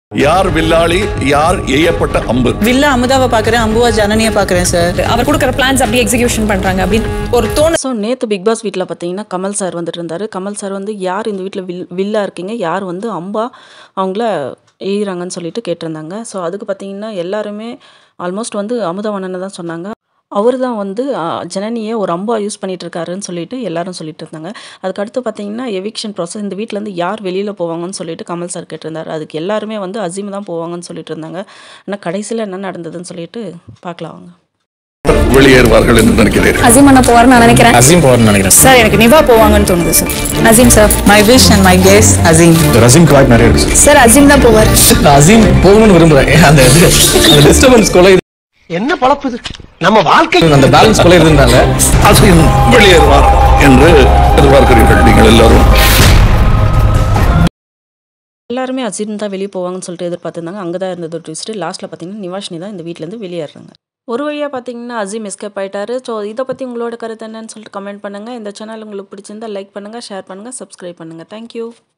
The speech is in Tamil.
யார் வில்லாளி யார் எய்யப்பட்ட அம்பு வில்லா அமுதாவை பார்க்குறேன் அம்புவா ஜனனியை பார்க்குறேன் சார் அவர் கொடுக்குற பிளான்ஸ் அப்படியே எக்ஸிகியூஷன் பண்றாங்க அப்படின்னு ஒரு தோணு ஸோ நேற்று பிக் பாஸ் வீட்டில் பார்த்தீங்கன்னா கமல் சார் வந்துட்டு இருந்தார் கமல் சார் வந்து யார் இந்த வீட்டில் வில் வில்லா இருக்கீங்க யார் வந்து அம்பா அவங்கள எய்கிறாங்கன்னு சொல்லிட்டு கேட்டிருந்தாங்க ஸோ அதுக்கு பார்த்தீங்கன்னா எல்லாருமே ஆல்மோஸ்ட் வந்து அமுதவண்ணனை தான் சொன்னாங்க அவர் தான் வந்து ஆ, ஜனனியை ஒரு அம்பா யூஸ் பண்ணிட்டு இருக்காருன்னு சொல்லிட்டு எல்லாரும் சொல்லிட்டு இருந்தாங்க அதுக்கு அடுத்து பார்த்தீங்கன்னா எவிக்ஷன் ப்ராசஸ் இந்த வீட்டிலேருந்து யார் வெளியில் போவாங்கன்னு சொல்லிட்டு கமல் சார் கேட்டிருந்தாரு அதுக்கு எல்லாருமே வந்து அசீம் தான் போவாங்கன்னு சொல்லிட்டு இருந்தாங்க ஆனால் கடைசியில் என்ன நடந்ததுன்னு சொல்லிட்டு பார்க்கலாம் வாங்க வெளியேறுவார்கள் என்று நினைக்கிறீர்கள் அசீம் பண்ண போவார்னு நான் நினைக்கிறேன் அசீம் போவார்னு நினைக்கிறேன் சார் எனக்கு நிவா போவாங்கன்னு தோணுது sir Azeem sir my wish and my guess Azeem ரசீம்க்கு வாய்ப்பு நிறைய இருக்கு சார் அசீம் தான் போவார் நான் அசீம் போகணும்னு விரும்புறேன் அந்த இது அந்த டிஸ்டர்பன்ஸ் கொலை என்ன பழப்பு இது நம்ம வாழ்க்கை அந்த பேலன்ஸ் கொலை இருந்ததுனால அசீம் வெளியேறுவார் என்று எதிர்பார்க்கிறீர்கள் நீங்கள் எல்லாரும் எல்லாருமே அசீம் தான் வெளியே போவாங்கன்னு சொல்லிட்டு எதிர்பார்த்துருந்தாங்க அங்கே தான் இருந்தது ட்விஸ்ட்டு லாஸ்ட்டில் பார்த்தீங்கன்னா நிவாஷினி தான் இந்த வீட்டிலேருந்து வெளியேறாங்க ஒரு வழியாக பார்த்தீங்கன்னா அசீம் எஸ்கேப் ஆயிட்டாரு ஸோ இதை பற்றி உங்களோட கருத்து என்னன்னு சொல்லிட்டு கமெண்ட் பண்ணுங்கள் இந்த சேனல் உங்களுக்கு பிடிச்சிருந்தா லைக் பண்ணுங்கள் ஷேர் பண்ணுங்கள் சப்ஸ்கிரைப் பண்ணுங்கள் தேங்க்யூ